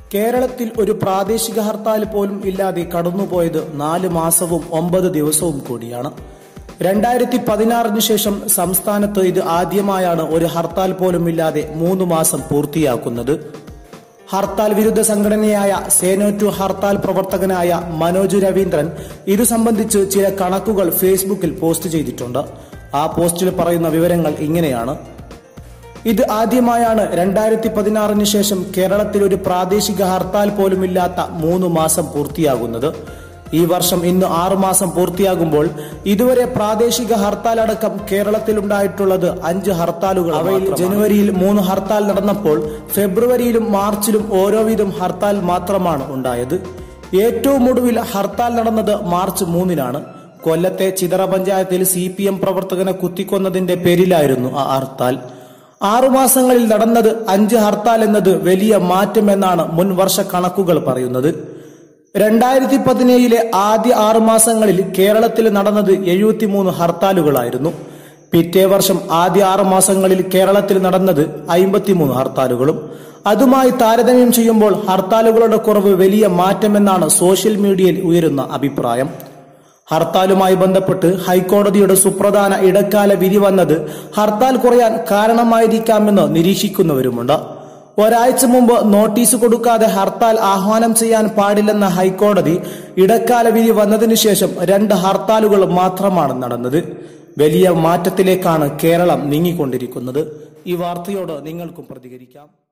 കേരളത്തിൽ ഒരു പ്രാദേശിക ഹർത്താൽ പോലും ഇല്ലാതെ കടന്നുപോയത് നാല് മാസവും ഒമ്പത് ദിവസവും കൂടിയാണ് രണ്ടായിരത്തി പതിനാറിന് ശേഷം സംസ്ഥാനത്ത് ഇത് ആദ്യമായാണ് ഒരു ഹർത്താൽ പോലും ഇല്ലാതെ മൂന്ന് മാസം പൂർത്തിയാക്കുന്നത് ഹർത്താൽ വിരുദ്ധ സംഘടനയായ സേനോ ടു ഹർത്താൽ പ്രവർത്തകനായ മനോജ് രവീന്ദ്രൻ ഇതു സംബന്ധിച്ച് ചില കണക്കുകൾ ഫേസ്ബുക്കിൽ പോസ്റ്റ് ചെയ്തിട്ടുണ്ട് ആ പോസ്റ്റിൽ പറയുന്ന വിവരങ്ങൾ ഇങ്ങനെയാണ് ഇത് ആദ്യമായാണ് രണ്ടായിരത്തി പതിനാറിന് ശേഷം കേരളത്തിൽ ഒരു പ്രാദേശിക ഹർത്താൽ പോലുമില്ലാത്ത മൂന്ന് മാസം പൂർത്തിയാകുന്നത് ഈ വർഷം ഇന്ന് ആറുമാസം പൂർത്തിയാകുമ്പോൾ ഇതുവരെ പ്രാദേശിക ഹർത്താൽ അടക്കം കേരളത്തിലുണ്ടായിട്ടുള്ളത് അഞ്ച് ഹർത്താലുകൾ അവയിൽ ജനുവരിയിൽ മൂന്ന് ഹർത്താൽ നടന്നപ്പോൾ ഫെബ്രുവരിയിലും മാർച്ചിലും ഓരോ വീതം ഹർത്താൽ മാത്രമാണ് ഉണ്ടായത് ഏറ്റവും ഒടുവിൽ ഹർത്താൽ നടന്നത് മാർച്ച് മൂന്നിനാണ് കൊല്ലത്തെ ചിതറ പഞ്ചായത്തിൽ സി പി എം പ്രവർത്തകനെ കുത്തിക്കൊന്നതിന്റെ പേരിലായിരുന്നു ആ ഹർത്താൽ ആറുമാസങ്ങളിൽ നടന്നത് അഞ്ച് ഹർത്താൽ എന്നത് വലിയ മാറ്റമെന്നാണ് മുൻ വർഷ കണക്കുകൾ പറയുന്നത് രണ്ടായിരത്തി പതിനേഴിലെ ആദ്യ ആറുമാസങ്ങളിൽ കേരളത്തിൽ നടന്നത് എഴുപത്തിമൂന്ന് ഹർത്താലുകളായിരുന്നു പിറ്റേ വർഷം ആദ്യ ആറ് മാസങ്ങളിൽ കേരളത്തിൽ നടന്നത് അയിമ്പത്തിമൂന്ന് ഹർത്താലുകളും അതുമായി താരതമ്യം ചെയ്യുമ്പോൾ ഹർത്താലുകളുടെ കുറവ് വലിയ മാറ്റമെന്നാണ് സോഷ്യൽ മീഡിയയിൽ ഉയരുന്ന അഭിപ്രായം ഹർത്താലുമായി ബന്ധപ്പെട്ട് ഹൈക്കോടതിയുടെ സുപ്രധാന ഇടക്കാല വിധി വന്നത് ഹർത്താൽ കുറയാൻ കാരണമായിരിക്കാമെന്ന് നിരീക്ഷിക്കുന്നവരുമുണ്ട് ഒരാഴ്ച മുമ്പ് നോട്ടീസ് കൊടുക്കാതെ ഹർത്താൽ ആഹ്വാനം ചെയ്യാൻ പാടില്ലെന്ന ഹൈക്കോടതി ഇടക്കാല വിധി വന്നതിനു ശേഷം രണ്ട് ഹർത്താലുകൾ മാത്രമാണ് നടന്നത് വലിയ മാറ്റത്തിലേക്കാണ് കേരളം നീങ്ങിക്കൊണ്ടിരിക്കുന്നത് ഈ വാർത്തയോട് നിങ്ങൾക്കും പ്രതികരിക്കാം